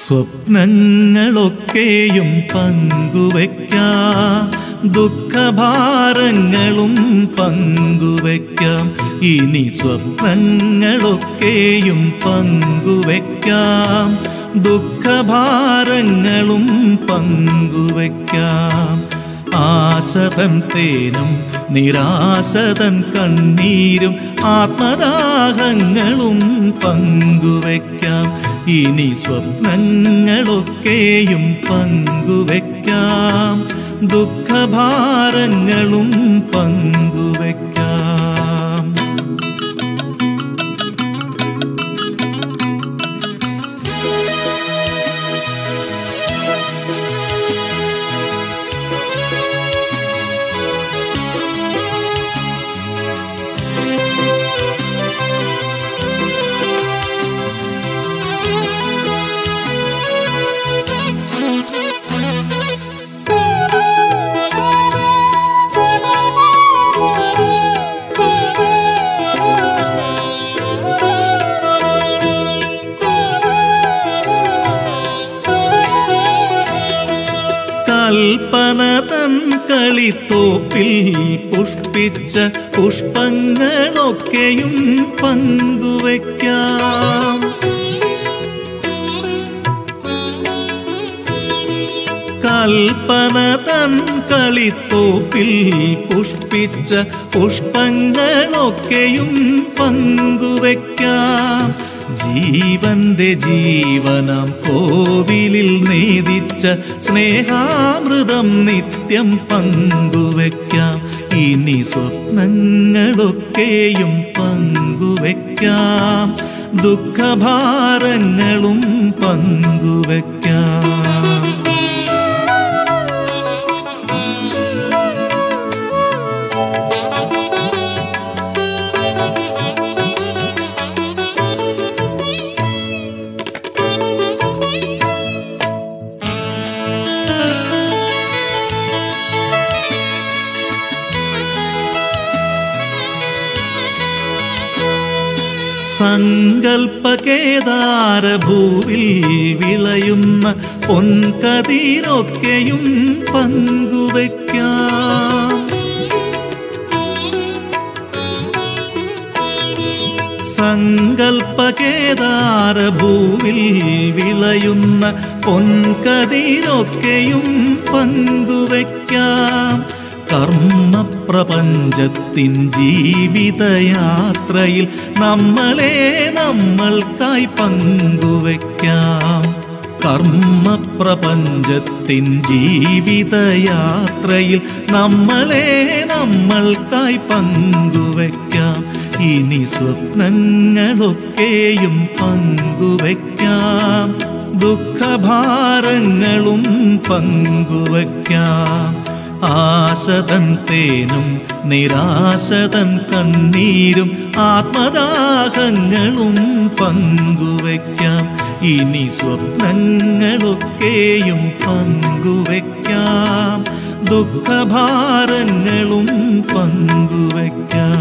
സ്വപ്നങ്ങളൊക്കെയും പങ്കുവയ്ക്കാം ദുഃഖഭാരങ്ങളും പങ്കുവയ്ക്കാം ഇനി സ്വപ്നങ്ങളൊക്കെയും പങ്കുവയ്ക്കാം ദുഃഖഭാരങ്ങളും പങ്കുവയ്ക്കാം ആശതൻ തേനും നിരാശതൻ കണ്ണീരും ആത്മദാഹങ്ങളും പങ്കുവയ്ക്കാം ഇനി സ്വപ്നങ്ങളൊക്കെയും പങ്കുവയ്ക്കാം ദുഃഖഭാരങ്ങളും പങ്കുവയ്ക്കാം കൽപ്പന തൻ കളിത്തോപ്പിൽ പുഷ്പിച്ച പുഷ്പങ്ങളൊക്കെയും പങ്കുവയ്ക്കാം കൽപ്പന തൻ കളിത്തോപ്പിൽ പുഷ്പിച്ച പുഷ്പങ്ങളൊക്കെയും പങ്കുവയ്ക്കാം ജീവന്റെ ജീവനാം കോവിലിൽ നേദിച്ച സ്നേഹാമൃതം നിത്യം പങ്കുവയ്ക്കാം ഇനി സ്വപ്നങ്ങളൊക്കെയും പങ്കുവയ്ക്കാം ദുഃഖഭാരങ്ങളും പങ്കുവയ്ക്കാം സങ്കൽപ്പകേദാരഭൂവിൽ വിളയുന്ന പൊൻകതിരൊക്കെയും പങ്കുവയ്ക്കാം സങ്കൽപ്പകേദാരഭൂവിൽ വിളയുന്ന പൊൻകതിരൊക്കെയും പങ്കുവയ്ക്കാം കർമ്മപ്രപഞ്ചത്തിൻ ജീവിതയാത്രയിൽ നമ്മളെ നമ്മൾക്കായി പങ്കുവയ്ക്കാം കർമ്മപ്രപഞ്ചത്തിൻ ജീവിതയാത്രയിൽ നമ്മളെ നമ്മൾക്കായി പങ്കുവയ്ക്കാം ഇനി സ്വപ്നങ്ങളൊക്കെയും പങ്കുവയ്ക്കാം ദുഃഖഭാരങ്ങളും പങ്കുവയ്ക്കാം ആശതൻ തേനും നിരാശതൻ കണ്ണീരും ആത്മദാഹങ്ങളും പങ്കുവയ്ക്കാം ഇനി സ്വപ്നങ്ങളൊക്കെയും പങ്കുവയ്ക്കാം ദുഃഖഭാരങ്ങളും പങ്കുവയ്ക്കാം